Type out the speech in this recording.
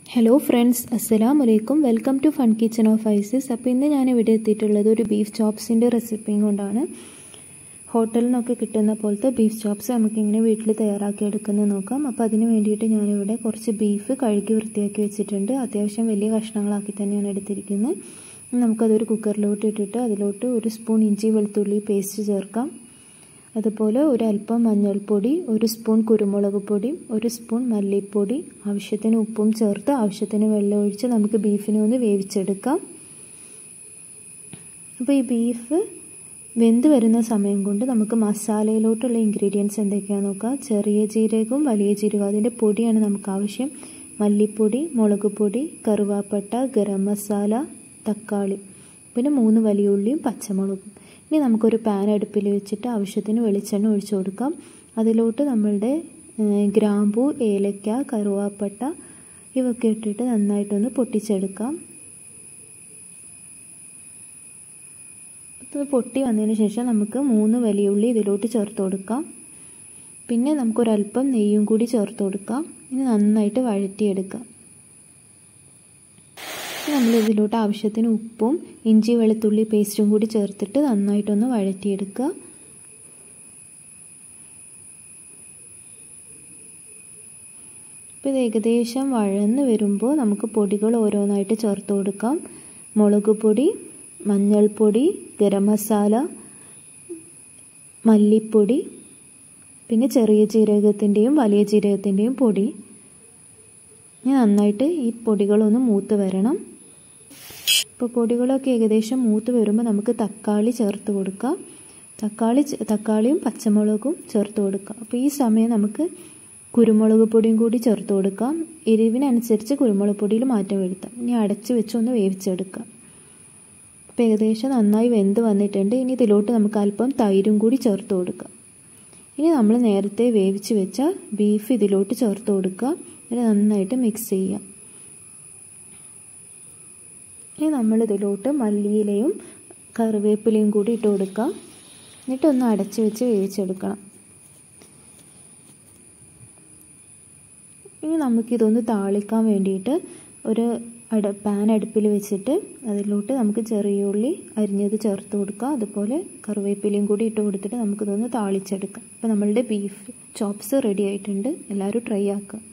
hello friends അസ്സലാം വലൈക്കും welcome to fun kitchen of Isis അപ്പോൾ ഇന്ന് ഞാൻ ഇവിടെ എത്തിയിട്ടുള്ളത് ഒരു ബീഫ് ചോപ്സിൻ്റെ റെസിപ്പിയും കൊണ്ടാണ് ഹോട്ടലിൽ നിന്നൊക്കെ കിട്ടുന്ന പോലത്തെ ബീഫ് ചോപ്സ് നമുക്കിങ്ങനെ വീട്ടിൽ തയ്യാറാക്കി എടുക്കുന്നത് നോക്കാം അപ്പോൾ അതിന് വേണ്ടിയിട്ട് ഞാനിവിടെ കുറച്ച് ബീഫ് കഴുകി വൃത്തിയാക്കി വെച്ചിട്ടുണ്ട് അത്യാവശ്യം വലിയ കഷ്ണങ്ങളാക്കി തന്നെയാണ് എടുത്തിരിക്കുന്നത് നമുക്കതൊരു കുക്കറിലോട്ട് ഇട്ടിട്ട് അതിലോട്ട് ഒരു സ്പൂൺ ഇഞ്ചി വെളുത്തുള്ളി പേസ്റ്റ് ചേർക്കാം അതുപോലെ ഒരു അല്പം മഞ്ഞൾപ്പൊടി ഒരു സ്പൂൺ കുരുമുളക് പൊടി ഒരു സ്പൂൺ മല്ലിപ്പൊടി ആവശ്യത്തിന് ഉപ്പും ചേർത്ത് ആവശ്യത്തിന് വെള്ളം ഒഴിച്ച് നമുക്ക് ബീഫിനെ ഒന്ന് വേവിച്ചെടുക്കാം അപ്പോൾ ഈ ബീഫ് വെന്ത് വരുന്ന സമയം കൊണ്ട് നമുക്ക് മസാലയിലോട്ടുള്ള ഇൻഗ്രീഡിയൻസ് എന്തൊക്കെയാണെന്ന് നോക്കാം ചെറിയ ജീരകവും വലിയ ജീരകവും അതിൻ്റെ പൊടിയാണ് നമുക്ക് ആവശ്യം മല്ലിപ്പൊടി മുളക് പൊടി കറുവാപ്പട്ട ഗരം മസാല തക്കാളി പിന്നെ മൂന്ന് വലിയ ഉള്ളിയും പച്ചമുളകും ഇനി നമുക്കൊരു പാൻ അടുപ്പിൽ വെച്ചിട്ട് ആവശ്യത്തിന് വെളിച്ചെണ്ണ ഒഴിച്ചു കൊടുക്കാം അതിലോട്ട് നമ്മളുടെ ഗ്രാമ്പൂ ഏലക്ക കറുവാപ്പട്ട ഇവയൊക്കെ ഇട്ടിട്ട് നന്നായിട്ടൊന്ന് പൊട്ടിച്ചെടുക്കാം ഇത് പൊട്ടി വന്നതിന് ശേഷം നമുക്ക് മൂന്ന് വലിയ ഉള്ളി ഇതിലോട്ട് ചേർത്ത് കൊടുക്കാം പിന്നെ നമുക്കൊരല്പം നെയ്യും കൂടി ചേർത്ത് കൊടുക്കാം ഇനി നന്നായിട്ട് വഴറ്റിയെടുക്കാം നമ്മൾ ഇതിലോട്ട് ആവശ്യത്തിന് ഉപ്പും ഇഞ്ചി വെളുത്തുള്ളി പേസ്റ്റും കൂടി ചേർത്തിട്ട് നന്നായിട്ടൊന്ന് വഴറ്റിയെടുക്കുക ഇപ്പോൾ ഇത് ഏകദേശം വഴന്ന് വരുമ്പോൾ നമുക്ക് പൊടികൾ ഓരോന്നായിട്ട് ചേർത്ത് കൊടുക്കാം മുളക് പൊടി മഞ്ഞൾപ്പൊടി ഗരം മസാല മല്ലിപ്പൊടി പിന്നെ ചെറിയ ജീരകത്തിൻ്റെയും വലിയ ജീരകത്തിൻ്റെയും പൊടി ഇനി നന്നായിട്ട് ഈ പൊടികളൊന്ന് മൂത്ത് വരണം ഇപ്പോൾ പൊടികളൊക്കെ ഏകദേശം മൂത്ത് വരുമ്പോൾ നമുക്ക് തക്കാളി ചേർത്ത് കൊടുക്കാം തക്കാളി തക്കാളിയും പച്ചമുളകും ചേർത്ത് കൊടുക്കാം അപ്പോൾ ഈ സമയം നമുക്ക് കുരുമുളക് പൊടിയും കൂടി ചേർത്ത് കൊടുക്കാം എരിവിനനുസരിച്ച് കുരുമുളക് പൊടിയിൽ മാറ്റം വരുത്താം ഇനി അടച്ച് വെച്ച് ഒന്ന് വേവിച്ചെടുക്കാം അപ്പോൾ ഏകദേശം നന്നായി വെന്ത് വന്നിട്ടുണ്ട് ഇനി ഇതിലോട്ട് നമുക്ക് അല്പം തൈരും കൂടി ചേർത്ത് കൊടുക്കാം ഇനി നമ്മൾ നേരത്തെ വേവിച്ച് വെച്ച ബീഫ് ഇതിലോട്ട് ചേർത്ത് കൊടുക്കുക എന്നിട്ട് നന്നായിട്ട് മിക്സ് ചെയ്യാം ഇനി നമ്മൾ ഇതിലോട്ട് മല്ലിയിലയും കറിവേപ്പിലയും കൂടി ഇട്ട് കൊടുക്കാം എന്നിട്ട് ഒന്ന് അടച്ച് വെച്ച് വേവിച്ചെടുക്കണം ഇനി നമുക്കിതൊന്ന് താളിക്കാൻ വേണ്ടിയിട്ട് ഒരു അട പാൻ അടുപ്പിൽ വെച്ചിട്ട് അതിലോട്ട് നമുക്ക് ചെറിയ ഉള്ളി അരിഞ്ഞത് ചേർത്ത് കൊടുക്കാം അതുപോലെ കറിവേപ്പിലയും കൂടി ഇട്ട് കൊടുത്തിട്ട് നമുക്കിതൊന്ന് താളിച്ചെടുക്കാം അപ്പോൾ നമ്മളുടെ ബീഫ് ചോപ്സ് റെഡി ആയിട്ടുണ്ട് എല്ലാവരും ട്രൈ ആക്കുക